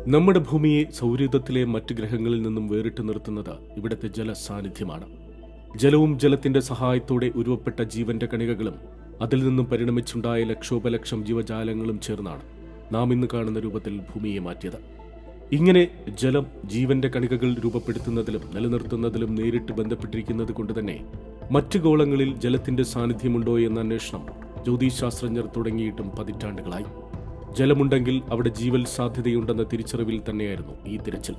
നമ്മുടെ ഭൂമിയെ സൗരയൂഥത്തിലെ മറ്റ് ഗ്രഹങ്ങളിൽ നിന്നും വേറിട്ട് നിർത്തുന്നത് ഇവിടുത്തെ ജലസാന്നിധ്യമാണ് ജലവും ജലത്തിന്റെ സഹായത്തോടെ ഉരുവപ്പെട്ട ജീവന്റെ കണികകളും അതിൽ നിന്നും പരിണമിച്ചുണ്ടായ ലക്ഷോപലക്ഷം ജീവജാലങ്ങളും ചേർന്നാണ് നാം ഇന്ന് കാണുന്ന രൂപത്തിൽ ഭൂമിയെ മാറ്റിയത് ഇങ്ങനെ ജലം ജീവന്റെ കണികകൾ രൂപപ്പെടുത്തുന്നതിലും നിലനിർത്തുന്നതിലും നേരിട്ട് ബന്ധപ്പെട്ടിരിക്കുന്നത് കൊണ്ട് തന്നെ മറ്റ് ഗോളങ്ങളിൽ ജലത്തിന്റെ സാന്നിധ്യമുണ്ടോ എന്ന അന്വേഷണം ജ്യോതിശാസ്ത്രജ്ഞർ തുടങ്ങിയിട്ടും പതിറ്റാണ്ടുകളായി ജലമുണ്ടെങ്കിൽ അവിടെ ജീവൽ സാധ്യതയുണ്ടെന്ന തിരിച്ചറിവിൽ തന്നെയായിരുന്നു ഈ തിരച്ചിൽ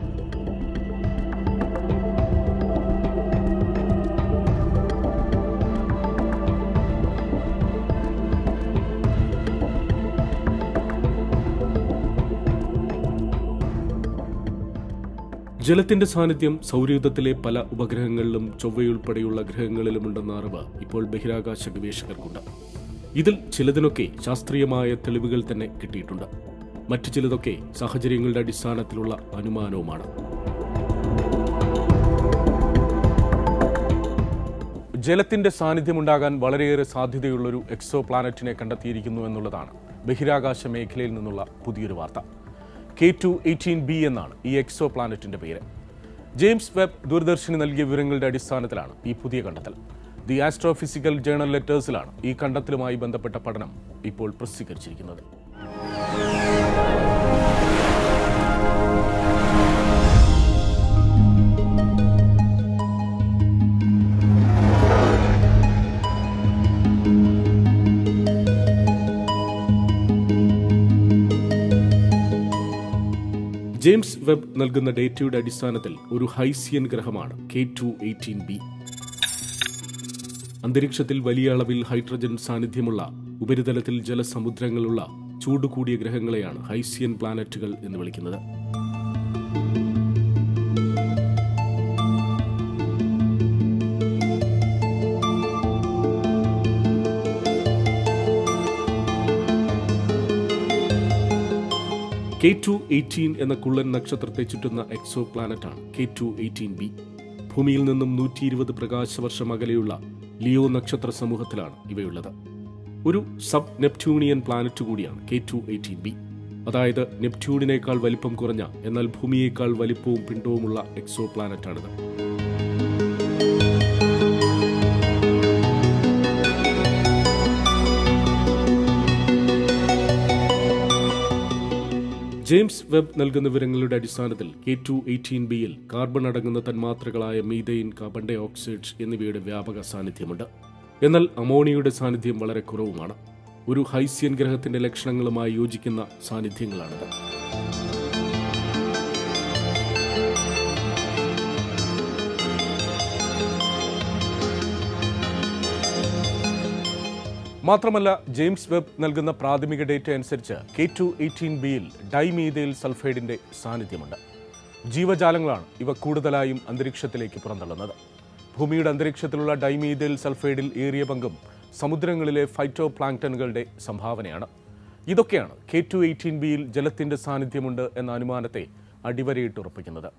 ജലത്തിന്റെ സാന്നിധ്യം സൗരയൂഥത്തിലെ പല ഉപഗ്രഹങ്ങളിലും ചൊവ്വയുൾപ്പെടെയുള്ള ഗ്രഹങ്ങളിലുമുണ്ടെന്ന അറിവ് ഇപ്പോൾ ബഹിരാകാശ ഗവേഷകർക്കുണ്ട് ഇതിൽ ചിലതിനൊക്കെ ശാസ്ത്രീയമായ തെളിവുകൾ തന്നെ കിട്ടിയിട്ടുണ്ട് മറ്റു ചിലതൊക്കെ സാഹചര്യങ്ങളുടെ അടിസ്ഥാനത്തിലുള്ള അനുമാനവുമാണ് ജലത്തിന്റെ സാന്നിധ്യമുണ്ടാകാൻ വളരെയേറെ സാധ്യതയുള്ളൊരു എക്സോ പ്ലാനറ്റിനെ കണ്ടെത്തിയിരിക്കുന്നു എന്നുള്ളതാണ് ബഹിരാകാശ മേഖലയിൽ നിന്നുള്ള പുതിയൊരു വാർത്ത കെ ടു എയ്റ്റീൻ ബി എന്നാണ് ഈ എക്സോ പ്ലാനറ്റിന്റെ പേര് ജെയിംസ് വെബ് ദൂരദർശന് നൽകിയ വിവരങ്ങളുടെ അടിസ്ഥാനത്തിലാണ് ഈ പുതിയ കണ്ടെത്തൽ ദി ആസ്ട്രോഫിസിക്കൽ ജേണൽ ലെറ്റേഴ്സിലാണ് ഈ കണ്ടെത്തലുമായി ബന്ധപ്പെട്ട പഠനം ഇപ്പോൾ പ്രസിദ്ധീകരിച്ചിരിക്കുന്നത് ജെയിംസ് വെബ് നൽകുന്ന ഡേറ്റയുടെ അടിസ്ഥാനത്തിൽ ഒരു ഹൈസിയൻ ഗ്രഹമാണ് കെ ടു എയ്റ്റീൻ ബി അന്തരീക്ഷത്തിൽ വലിയ അളവിൽ ഹൈഡ്രജൻ സാന്നിധ്യമുള്ള ഉപരിതലത്തിൽ ജലസമുദ്രങ്ങളുള്ള ചൂട് കൂടിയ ഗ്രഹങ്ങളെയാണ് ഹൈസിയൻ പ്ലാനറ്റുകൾ എന്ന് വിളിക്കുന്നത് കെ ടു എയ്റ്റീൻ എന്ന കുള്ളൻ നക്ഷത്രത്തെ ചുറ്റുന്ന എക്സോ പ്ലാനറ്റാണ് കെ ടു എയ്റ്റീൻ ബി ഭൂമിയിൽ നിന്നും നൂറ്റി ഇരുപത് പ്രകാശവർഷം അകലെയുള്ള ലിയോ നക്ഷത്ര സമൂഹത്തിലാണ് ഇവയുള്ളത് ഒരു സബ് നെപ്റ്റ്യൂണിയൻ പ്ലാനറ്റ് കൂടിയാണ് കെ ടു എയ്റ്റീൻ ബി അതായത് നെപ്റ്റ്യൂണിനേക്കാൾ വലിപ്പം കുറഞ്ഞ എന്നാൽ ഭൂമിയേക്കാൾ വലിപ്പവും പിണ്ടവുമുള്ള എക്സോ പ്ലാനറ്റാണിത് ജെയിംസ് വെബ് നൽകുന്ന വിവരങ്ങളുടെ അടിസ്ഥാനത്തിൽ കെ ടു എയ്റ്റീൻ ബിയിൽ കാർബൺ അടങ്ങുന്ന തന്മാത്രകളായ മീതെയിൻ കാർബൺ ഡൈ ഓക്സൈഡ് എന്നിവയുടെ വ്യാപക സാന്നിധ്യമുണ്ട് എന്നാൽ അമോണിയയുടെ സാന്നിധ്യം വളരെ കുറവുമാണ് ഒരു ഹൈസിയൻ ഗ്രഹത്തിന്റെ ലക്ഷണങ്ങളുമായി യോജിക്കുന്ന സാന്നിധ്യങ്ങളാണിത് മാത്രമല്ല ജെയിംസ് വെബ് നൽകുന്ന പ്രാഥമിക ഡേറ്റ അനുസരിച്ച് കെ ടു എയ്റ്റീൻ ബിയിൽ ഡൈമീതയിൽ സൾഫൈഡിന്റെ സാന്നിധ്യമുണ്ട് ജീവജാലങ്ങളാണ് ഇവ കൂടുതലായും അന്തരീക്ഷത്തിലേക്ക് പുറന്തള്ളുന്നത് ഭൂമിയുടെ അന്തരീക്ഷത്തിലുള്ള ഡൈമീതയിൽ സൾഫൈഡിൽ ഏറിയ പങ്കും സമുദ്രങ്ങളിലെ ഫൈറ്റോ പ്ലാങ്ടനുകളുടെ സംഭാവനയാണ് ഇതൊക്കെയാണ് കെ ടു എയ്റ്റീൻ ബിയിൽ ജലത്തിന്റെ സാന്നിധ്യമുണ്ട് എന്ന അനുമാനത്തെ അടിവരയിട്ടുറപ്പിക്കുന്നത്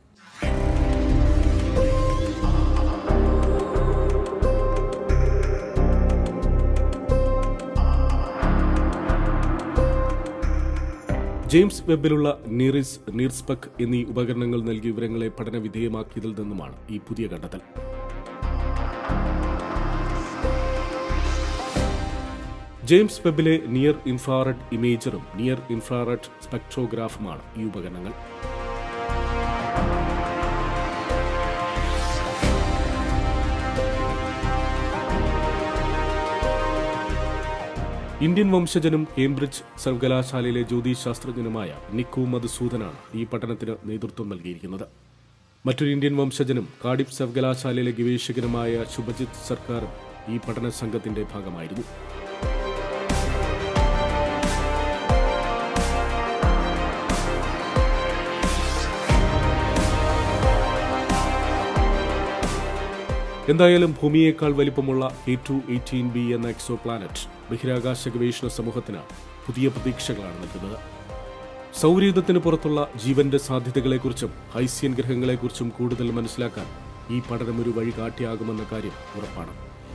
ജെയിംസ് വെബിലുള്ള നീറിസ് നീർസ്പെക് എന്നീ ഉപകരണങ്ങൾ നൽകിയ വിവരങ്ങളെ പഠന വിധേയമാക്കിയതിൽ നിന്നുമാണ് ഈ പുതിയ കണ്ടെത്തൽ ജെയിംസ് വെബിലെ നിയർ ഇൻഫ്രാറെഡ് ഇമേജറും നിയർ ഇൻഫ്രാറെഡ് സ്പെക്ട്രോഗ്രാഫുമാണ് ഈ ഉപകരണങ്ങൾ ഇന്ത്യൻ വംശജനും കേംബ്രിഡ്ജ് സർവകലാശാലയിലെ ജ്യോതിശാസ്ത്രജ്ഞനുമായ നിക്കു മധുസൂദനാണ് ഈ പഠനത്തിന് നേതൃത്വം നൽകിയിരിക്കുന്നത് മറ്റൊരു ഇന്ത്യൻ വംശജനും കാഡിഫ് സർവകലാശാലയിലെ ഗവേഷകനുമായ ശുഭജിത് സർക്കാരും ഈ പഠന സംഘത്തിന്റെ ഭാഗമായിരുന്നു എന്തായാലും ഭൂമിയേക്കാൾ വലിപ്പമുള്ള എ ടു എയ്റ്റീൻ ബി എന്ന എക്സോ പ്ലാനറ്റ് ബഹിരാകാശ ഗവേഷണ സമൂഹത്തിന് പുതിയ പ്രതീക്ഷകളാണ് നൽകുന്നത് സൗരയൂഥത്തിന് പുറത്തുള്ള ജീവന്റെ സാധ്യതകളെക്കുറിച്ചും ഹൈസ്യൻ ഗ്രഹങ്ങളെക്കുറിച്ചും കൂടുതൽ മനസ്സിലാക്കാൻ ഈ പഠനം ഒരു വഴികാട്ടിയാകുമെന്ന കാര്യം ഉറപ്പാണ്